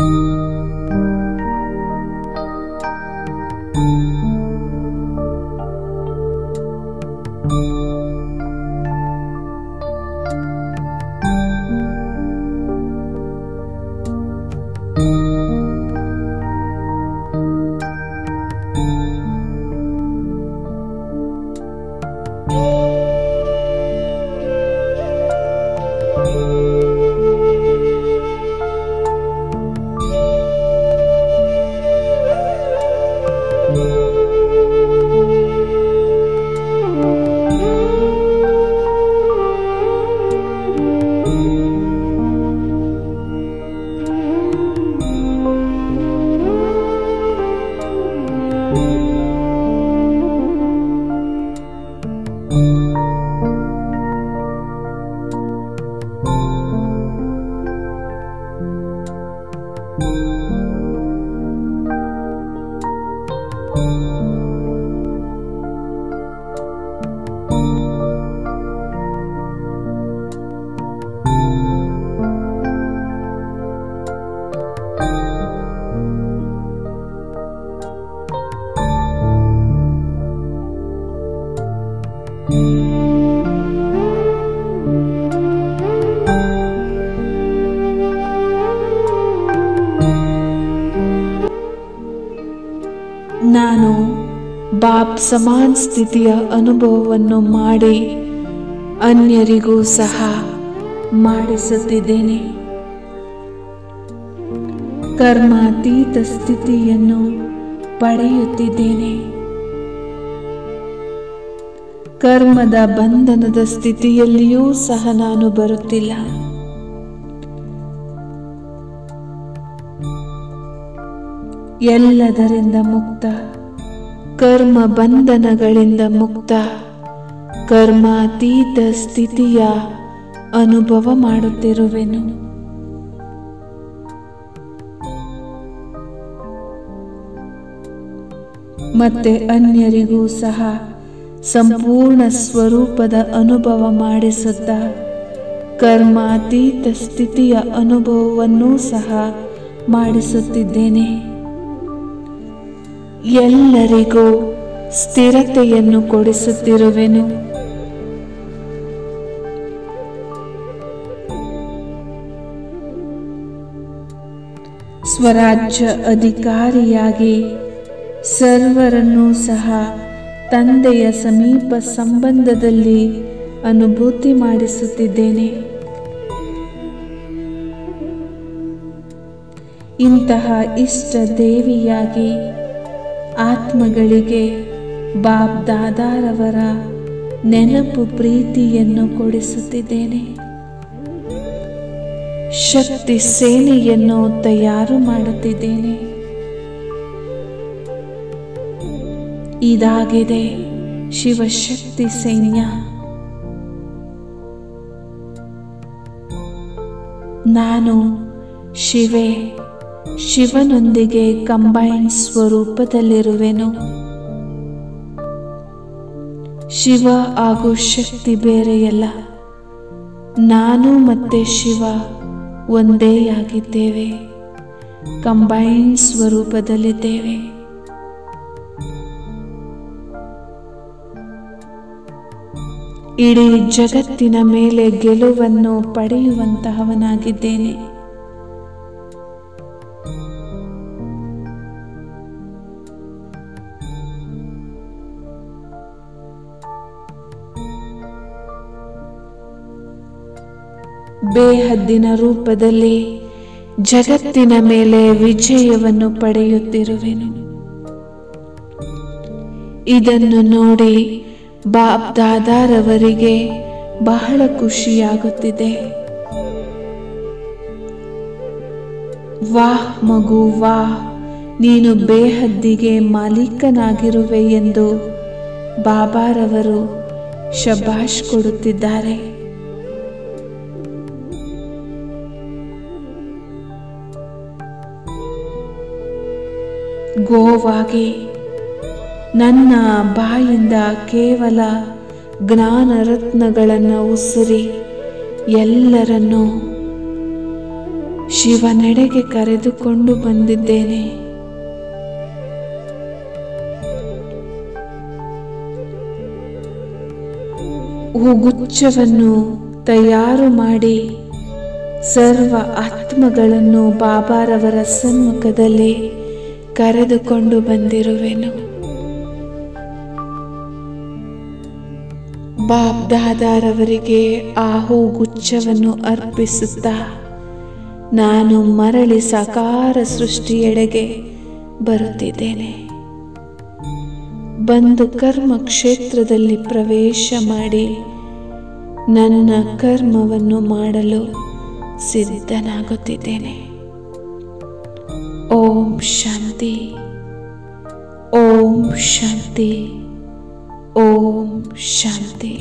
ನಾನು ಬಾಪ್ ಸಮಾನ್ ಸ್ಥಿತಿಯ ಅನುಭವವನ್ನು ಮಾಡಿ ಅನ್ಯರಿಗೂ ಸಹ ಮಾಡಿಸುತ್ತಿದ್ದೇನೆ ಕರ್ಮಾತೀತ ಸ್ಥಿತಿಯನ್ನು ಪಡೆಯುತ್ತಿದ್ದೇನೆ ಕರ್ಮದ ಬಂಧನದ ಸ್ಥಿತಿಯಲ್ಲಿಯೂ ಸಹ ನಾನು ಬರುತ್ತಿಲ್ಲ ಎಲ್ಲದರಿಂದ ಮುಕ್ತ ಕರ್ಮ ಬಂಧನಗಳಿಂದ ಮುಕ್ತ ಕರ್ಮಾತೀತ ಸ್ಥಿತಿಯ ಅನುಭವ ಮಾಡುತ್ತಿರುವೆನು ಮತ್ತೆ ಅನ್ಯರಿಗೂ ಸಹ ಸಂಪೂರ್ಣ ಸ್ವರೂಪದ ಅನುಭವ ಮಾಡಿಸುತ್ತಾ ಕರ್ಮಾತೀತ ಸ್ಥಿತಿಯ ಅನುಭವವನ್ನೂ ಸಹ ಮಾಡಿಸುತ್ತಿದ್ದೇನೆ ಎಲ್ಲರಿಗೂ ಸ್ಥಿರತೆಯನ್ನು ಕೊಡಿಸುತ್ತಿರುವೆನು ಸ್ವರಾಜ್ಯ ಅಧಿಕಾರಿಯಾಗಿ ಸರ್ವರನ್ನೂ ಸಹ ತಂದೆಯ ಸಮೀಪ ಸಂಬಂಧದಲ್ಲಿ ಅನುಭೂತಿ ಮಾಡಿಸುತ್ತಿದ್ದೇನೆ ಇಂತಹ ಇಷ್ಟ ದೇವಿಯಾಗಿ ಆತ್ಮಗಳಿಗೆ ಬಾಬ್ ದಾದಾರವರ ನೆನಪು ಪ್ರೀತಿಯನ್ನು ಕೊಡಿಸುತ್ತಿದ್ದೇನೆ ಶಕ್ತಿ ಸೇನೆಯನ್ನು ತಯಾರು ಮಾಡುತ್ತಿದ್ದೇನೆ ಇದಾಗಿದೆ ಶಿವಶಕ್ತಿ ಸೈನ್ಯ ನಾನು ಶಿವೆ ಶಿವನೊಂದಿಗೆ ಕಂಬೈನ್ ಸ್ವರೂಪದಲ್ಲಿರುವೆನು ಶಿವ ಹಾಗೂ ಶಕ್ತಿ ಬೇರೆಯಲ್ಲ ನಾನು ಮತ್ತೆ ಶಿವ ಒಂದೇ ಆಗಿದ್ದೇವೆ ಕಂಬೈನ್ ಸ್ವರೂಪದಲ್ಲಿದ್ದೇವೆ ಇಡೀ ಜಗತ್ತಿನ ಮೇಲೆ ಗೆಲುವನ್ನು ಪಡೆಯುವಂತಹವನಾಗಿದ್ದೇನೆ ಬೇಹದ್ದಿನ ರೂಪದಲ್ಲಿ ಜಗತ್ತಿನ ಮೇಲೆ ವಿಜಯವನ್ನು ಪಡೆಯುತ್ತಿರುವೆನು ಇದನ್ನು ನೋಡಿ ಬಾಬ್ ದಾದಾರವರಿಗೆ ಬಹಳ ಖುಷಿಯಾಗುತ್ತಿದೆ ವಾಹ್ ಮಗು ವಾಹ್ ನೀನು ಬೇಹದ್ದಿಗೆ ಮಾಲೀಕನಾಗಿರುವೆ ಎಂದು ಬಾಬಾರವರು ಶಬಾಷ್ ಕೊಡುತ್ತಿದ್ದಾರೆ ಗೋವಾಗಿ ನನ್ನ ಬಾಯಿಂದ ಕೇವಲ ಜ್ಞಾನ ರತ್ನಗಳನ್ನು ಉಸಿರಿ ಎಲ್ಲರನ್ನೂ ಶಿವನೆಡೆಗೆ ಕರೆದುಕೊಂಡು ಬಂದಿದ್ದೇನೆ ಹೂಗುಚ್ಛವನ್ನು ತಯಾರು ಮಾಡಿ ಸರ್ವ ಆತ್ಮಗಳನ್ನು ಬಾಬಾರವರ ಸಮ್ಮುಖದಲ್ಲಿ ಕರೆದುಕೊಂಡು ಬಂದಿರುವೆನು ಬಾಬ್ದಾದಾರವರಿಗೆ ಆ ಹೂಗುಚ್ಛವನ್ನು ಅರ್ಪಿಸುತ್ತಾ ನಾನು ಮರಳಿ ಸಾಕಾರ ಸೃಷ್ಟಿಯೆಡೆಗೆ ಬರುತ್ತಿದ್ದೇನೆ ಬಂದು ಕರ್ಮ ಕ್ಷೇತ್ರದಲ್ಲಿ ಪ್ರವೇಶ ಮಾಡಿ ನನ್ನ ಕರ್ಮವನ್ನು ಮಾಡಲು ಸಿದ್ಧನಾಗುತ್ತಿದ್ದೇನೆ ಓಂ ಶಾಂತಿ ಓಂ ಶಾಂತಿ ಓಂ ಶಾಂತಿ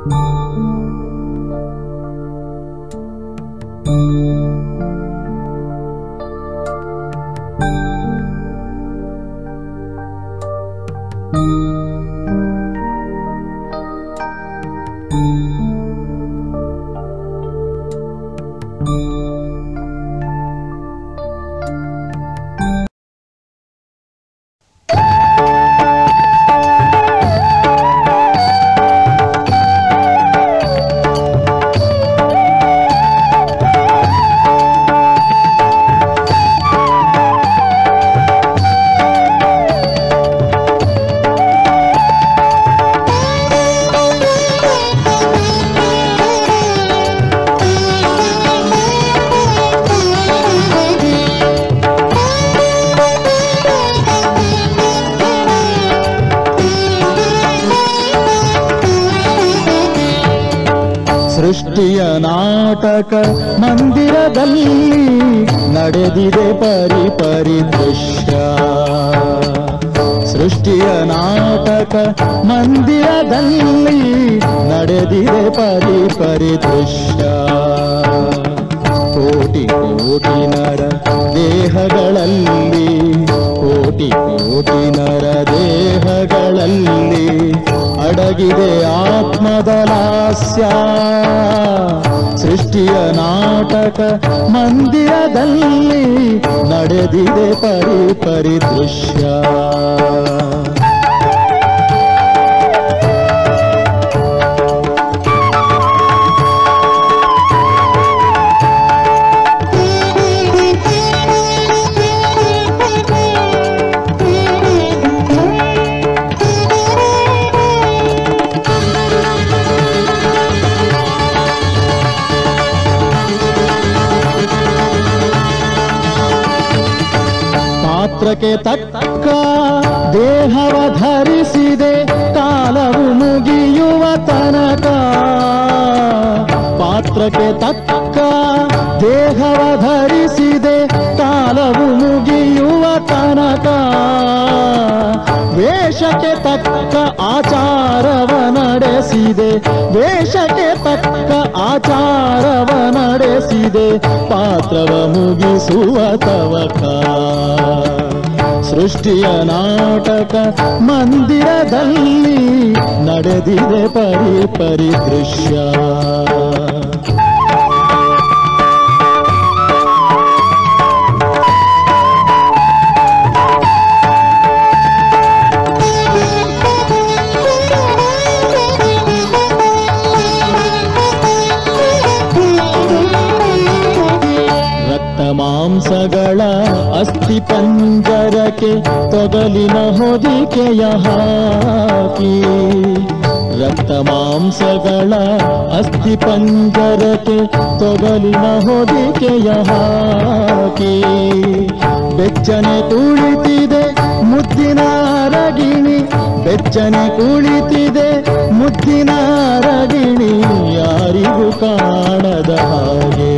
ಸೃಷ್ಟಿಯ ನಾಟಕ ಮಂದಿರದಲ್ಲಿ ನಡೆದಿದೆ ಪರಿ ಪರಿ ದೃಶ್ಯ ಸೃಷ್ಟಿಯ ನಾಟಕ ಮಂದಿರದಲ್ಲಿ ನಡೆದಿದೆ ಪರಿ ಪರಿ ದೃಶ್ಯ ಕೋಟಿ ಕೋಟಿ ನರ ದೇಹಗಳಲ್ಲಿ ಕೋಟಿ ಕೋಟಿ ನರ ದೇಹಗಳಲ್ಲಿ ಅಡಗಿದೆ ಆತ್ಮದ ಲಾಸ್ಯ ಸೃಷ್ಟಿಯ ನಾಟಕ ಮಂದಿರದಲ್ಲಿ ನಡೆದಿದೆ ಪರಿ ಪರಿ ದೃಶ್ಯ ಪಾತ್ರಕ್ಕೆ ತಕ್ಕ ದೇಹವ ಧರಿಸಿದೆ ಕಾಲವು ಮುಗಿಯುವ ತನಕ ಪಾತ್ರಕ್ಕೆ ತಕ್ಕ ದೇಹವ ಧರಿಸಿದೆ ಕಾಲವು ಮುಗಿಯುವ ತನಕ ವೇಷಕ್ಕೆ ತಕ್ಕ ಆಚಾರವ ನಡೆಸಿದೆ ವೇಷಕ್ಕೆ ತಕ್ಕ ಆಚಾರವ ನಡೆಸಿದೆ ಪಾತ್ರವ ಮುಗಿಸುವ ತವಕ ಸೃಷ್ಟಿಯ ನಾಟಕ ಮಂದಿರದಲ್ಲಿ ನಡೆದಿದೆ ಪರಿ ಪರಿ ದೃಶ್ಯ ರಕ್ತ ಮಾಂಸಗಳ ಅಸ್ಥಿ ಪಂಜರಕ್ಕೆ ತೊಗಲಿನ ಹೊದಿಕೆಯ ಹಾಕಿ ರಕ್ತ ಮಾಂಸಗಳ ಅಸ್ಥಿ ಪಂಜರಕ್ಕೆ ತೊಗಲಿನ ಹೊದಿಕೆಯ ಹಾಕಿ ಬೆಚ್ಚನೆ ಕುಳಿತಿದೆ ಮುದ್ದಿನ ರಗಿಣಿ ಬೆಚ್ಚನೆ ಕುಳಿತಿದೆ ಮುದ್ದಿನ ರಗಿಣಿ ಯಾರಿಗೂ ಕಾಣದ ಹಾಗೆ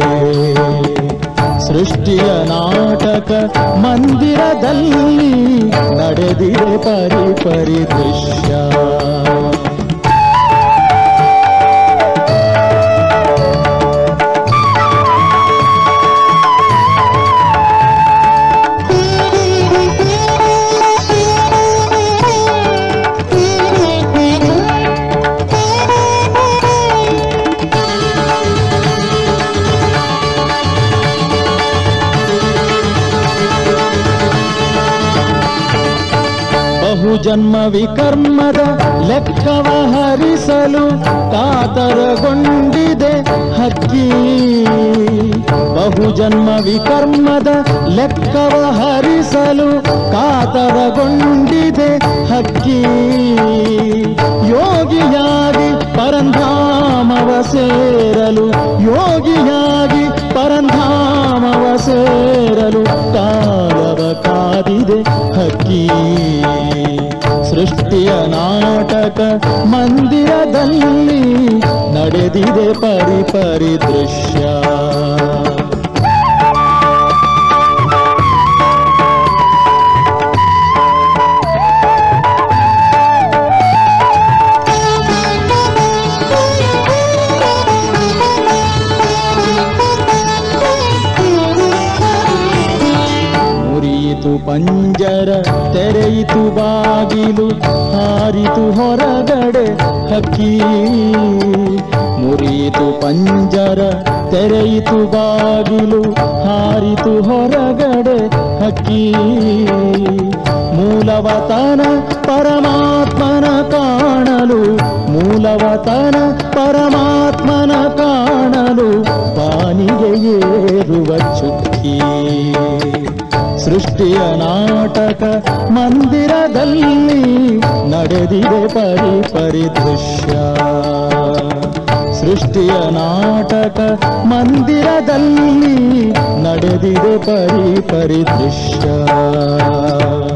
ಸೃಷ್ಟಿಯ ನಾಟಕ ಮಂದಿರದಲ್ಲಿ ನಡೆದಿದೆ ಪರಿ ಪರಿ ದೃಶ್ಯ ಬಹುಜನ್ಮ ವಿಕರ್ಮದ ಲೆಕ್ಕವ ಹರಿಸಲು ಕಾತರಗೊಂಡಿದೆ ಹಕ್ಕಿ ಬಹುಜನ್ಮ ವಿಕರ್ಮದ ಲೆಕ್ಕವ ಹರಿಸಲು ಕಾತರಗೊಂಡಿದೆ ಹಕ್ಕಿ ಯೋಗಿಯಾಗಿ ಪರಂಧಾಮವ ಸೇರಲು ಯೋಗಿಯಾಗಿ ಪರಂಧಾಮವ ಸೇರಲು ಕಾಲವ ಕಾದಿದೆ ಹಕ್ಕಿ ಸೃಷ್ಟಿಯ ನಾಟಕ ಮಂದಿರದಲ್ಲಿ ನಡೆದಿದೆ ಪರಿ ಪರಿ ದೃಶ್ಯ Thank you. ಪಂಜರ ತೆರೆಯಿತು ಬಾಗಿಲು ಹಾರಿತು ಹೊರಗಡೆ ಹಕ್ಕಿ ಮುರಿಯಿತು ಪಂಜರ ತೆರೆಯಿತು ಬಾಗಿಲು ಹಾರಿತು ಹೊರಗಡೆ ಹಕ್ಕಿ ಮೂಲವತನ ಪರಮಾತ್ಮನ ಕಾಣಲು ಮೂಲವತನ ಪರಮಾತ್ಮನ ಕಾಣಲು ಬಾನಿಗೆ ಏರುವ ಚುಕ್ಕಿ ಸೃಷ್ಟಿಯ ನಾಟಕ ಮಂದಿರದಲ್ಲಿ ನಡೆದಿದೆ ಪರಿ ಪರಿ ದೃಶ್ಯ ಸೃಷ್ಟಿಯ ನಾಟಕ ಮಂದಿರದಲ್ಲಿ ನಡೆದಿದೆ ಪರಿ ಪರಿ ದೃಶ್ಯ